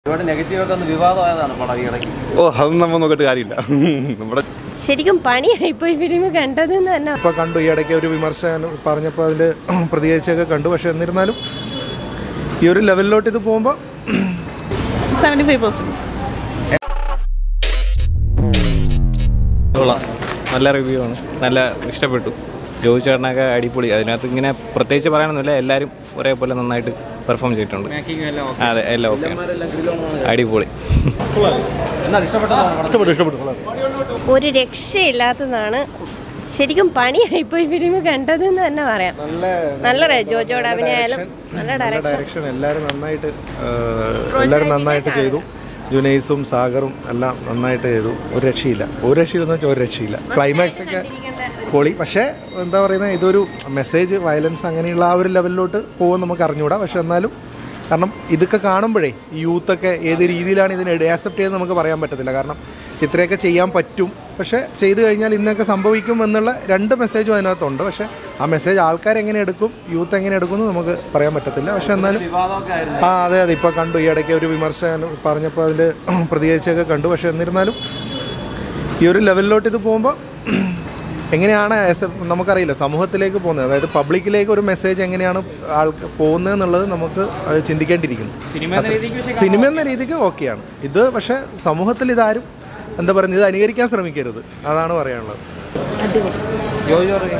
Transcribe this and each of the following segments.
ഒരുപാട് നെഗറ്റീവ് ഒക്കെ ഒന്ന് വിവാദമായതാണ് പടം ഈ ഇടയ്ക്ക് ഓ അതൊന്നും നമ്മൾ നോക്കിയിട്ട് കാര്യമില്ല നമ്മുടെ ശരിക്കും പണിയായിപ്പോയി ഫിലിം കണ്ടതെന്ന് തന്നെ ഇപ്പോൾ കണ്ടു ഈ ഇടയ്ക്ക് ഒരു വിമർശനം പറഞ്ഞപ്പോൾ അതിൽ പ്രതികരിച്ചൊക്കെ കണ്ടു പക്ഷെ എന്നിരുന്നാലും ഈ ഒരു ലെവലിലോട്ട് ഇത് പോകുമ്പോൾ സെവൻറ്റി ഫൈവ് പെർസെൻറ്റ് കൊള്ളാം നല്ല റിവ്യൂ ആണ് നല്ല ഇഷ്ടപ്പെട്ടു ജോയി ചേട്ടനൊക്കെ അടിപൊളി അതിനകത്ത് ഇങ്ങനെ പ്രത്യേകിച്ച് പറയാനൊന്നുമില്ല എല്ലാവരും ഒരേപോലെ നന്നായിട്ട് പെർഫോം ചെയ്തിട്ടുണ്ട് അതെ എല്ലാം ഓക്കെ അടിപൊളി എന്നാൽ ഇഷ്ടപ്പെട്ടതാണ് ഒരു രക്ഷയില്ലാത്തതാണ് ശരിക്കും പണിയായിപ്പോയി ഫിലിം കണ്ടതെന്ന് തന്നെ പറയാം നല്ല ര- ജോജോയുടെ അഭിനയായാലും നല്ല നല്ല ഡയറക്ഷൻ ഡയറക്ഷൻ എല്ലാവരും നന്നായിട്ട് ഏഹ്, എല്ലാവരും നന്നായിട്ട് ചെയ്തു ജുനൈസും സാഗറും എല്ലാം നന്നായിട്ട് ചെയ്തു ഒരു രക്ഷയില്ല ഒരു രക്ഷയില്ലെന്ന് വെച്ചാൽ ഒരു രക്ഷയില്ല ക്ലൈമാക്സ് ഒക്കെ പൊളി പക്ഷേ എന്താ പറയുന്നത് ഇതൊരു മെസ്സേജ് വയലൻസ് അങ്ങനെയുള്ള ആ ഒരു ലെവലിലോട്ട് പോകും നമുക്ക് അറിഞ്ഞുകൂടാ പക്ഷെ എന്നാലും കാരണം ഇതൊക്കെ കാണുമ്പോഴേ ഈ യൂത്തൊക്കെ ഏത് രീതിയിലാണ് ഇതിനെ ആക്സെപ്റ്റ് ചെയ്യുന്നത് നമുക്ക് പറയാൻ പറ്റത്തില്ല കാരണം ഇത്രയൊക്കെ ചെയ്യാൻ പറ്റും പക്ഷേ ചെയ്തു കഴിഞ്ഞാൽ ഇന്നൊക്കെ സംഭവിക്കും എന്നുള്ള രണ്ട് മെസ്സേജും അതിനകത്തുണ്ട് പക്ഷേ ആ മെസ്സേജ് ആൾക്കാർ എങ്ങനെ എടുക്കും യൂത്ത് എങ്ങനെ എടുക്കും എന്ന് നമുക്ക് പറയാൻ പറ്റത്തില്ല പക്ഷെ എന്നാലും വിവാദമൊക്കെ ആയിരുന്നു ആ അതെ അതെ ഇപ്പോൾ കണ്ടു ഈ ഇടയ്ക്ക് ഒരു വിമർശനം പറഞ്ഞപ്പോൾ അതിൽ പ്രതികരിച്ചൊക്കെ കണ്ടു പക്ഷെ എന്നിരുന്നാലും ഈ ഒരു ലെവലിലോട്ട് ഇത് പോകുമ്പോൾ എങ്ങനെയാണ് ആസ് എ നമുക്കറിയില്ല സമൂഹത്തിലേക്ക് പോകുന്നത് അതായത് പബ്ലിക്കിലേക്ക് ഒരു മെസ്സേജ് എങ്ങനെയാണ് ആൾക്ക് പോകുന്നത് എന്നുള്ളത് നമുക്ക് അത് ചിന്തിക്കേണ്ടിയിരിക്കുന്നു സിനിമ എന്ന രീതിക്ക് ഓക്കെയാണ് ഇത് പക്ഷേ സമൂഹത്തിൽ ഇതാരും എന്താ പറയുന്നത് ഇത് അനുകരിക്കാൻ ശ്രമിക്കരുത് അതാണ് പറയാനുള്ളത് ജോജി ജോർജ്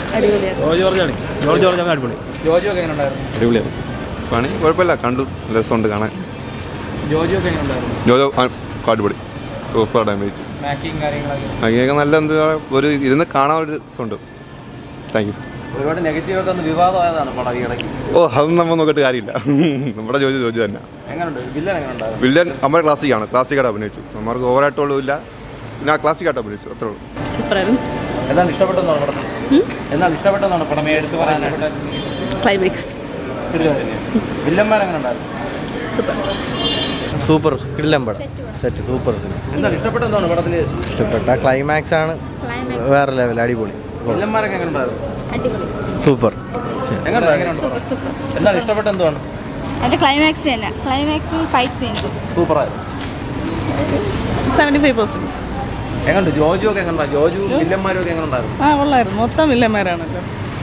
ജോജി ഒക്കെ എങ്ങനെ ഉണ്ടായിരുന്നു അടിപൊളിയാണ് പണി കുഴപ്പമില്ല കണ്ടു രസമുണ്ട് കാണാൻ ജോജി ഒക്കെ എങ്ങനെ ഉണ്ടായിരുന്നു ജോജോ ആ, അടിപൊളി സൂപ്പർ ഡാമേജ് മാക്കിങ് കാര്യങ്ങളൊക്കെ അങ്ങനെയൊക്കെ നല്ല എന്താ ഒരു ഇരുന്ന് കാണാൻ ഒരു രസമുണ്ട് താങ്ക് യു ഒരുപാട് നെഗറ്റീവ് ഒക്കെ ഒന്ന് വിവാദമായതാണ് പടം ഈ ഇടയ്ക്ക് ഓ അതൊന്നും നമ്മൾ നോക്കിയിട്ട് കാര്യമില്ല നമ്മുടെ ജോജി ജോജി തന്നെ എങ്ങനെയുണ്ട് വില്ലൻ എങ്ങനെ ഉണ്ടായിരുന്നു വില്ലൻ നമ്മുടെ ക്ലാസിക്കാണ് ക്ലാസിക്കായിട്ട് അഭിനയിച്ചു നമുക്ക് ഓവറായിട്ടുള്ളൂ പിന്നെ ആ ക്ലാസിക്കായിട്ട് അഭിനയിച്ചു അത്രേ ഉള്ളൂ സൂപ്പറായിരുന്നു എന്താണ് ഇഷ്ടപ്പെട്ടെന്നാണ് പടം എന്താണ് ഇഷ്ടപ്പെട്ടെന്നാണ് പടം എടുത്ത് പറയാനായിട്ട് ക്ലൈമാക്സ് വില്ലന്മാർ എങ്ങനെ ഉണ്ടായിരുന്നു സൂപ്പർ സൂപ്പർ കിടിലം പടം സെറ്റ് സൂപ്പർ സിനിമ എന്താണ് ഇഷ്ടപ്പെട്ടെന്നാണ് പടത്തിൽ ഇഷ്ടപ്പെട്ട ക്ലൈമാക്സ് ആണ് വേറെ ലെവൽ അടിപൊളി വില്ലന്മാരൊക്കെ എങ്ങനെ ഉണ്ടായിരുന്നു സൂപ്പർ എങ്ങനെ എങ്ങനെയുണ്ട് സൂപ്പർ എന്താണ് ഇഷ്ടപ്പെട്ടെന്താണ് അതിന്റെ ക്ലൈമാക്സ് തന്നെ ക്ലൈമാക്സും ഫൈറ്റ് സീൻസും സൂപ്പറായിരുന്നു സെവൻറ്റി ഫൈവ് പെർസെൻറ്റ് എങ്ങനെയുണ്ട് ജോജു ഒക്കെ എങ്ങനെ ജോജു വില്ലന്മാരും ഒക്കെ എങ്ങനെ ഉണ്ടായിരുന്നു ആ കൊള്ളായിരുന്നു മൊത്തം വില്ലന്മാരാണല്ലോ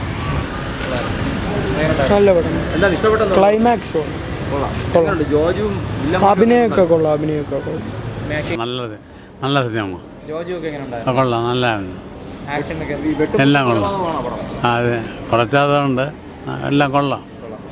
നല്ല പടം എന്താണ് ഇഷ്ടപ്പെട്ടെന്ന് ക്ലൈമാക്സ് കൊള്ളാം എങ്ങനെയുണ്ട് ജോജുവും വില്ലന്മാരും അഭിനയമൊക്കെ കൊള്ളാം അഭിനയമൊക്കെ കൊള്ളാം നല്ലത് നല്ല സിനിമ ജോജു ഒക്കെ എങ്ങനെ ഉണ്ടായിരുന്നു കൊള്ളാം നല്ലതാണ് ആക്ഷൻ ഒക്കെ ഈ വെട്ടും എല്ലാം കൊള്ളാം കൊലപാതകമാണോ പടം അതെ കുറച്ചതുണ്ട് എല്ലാം കൊള്ളാം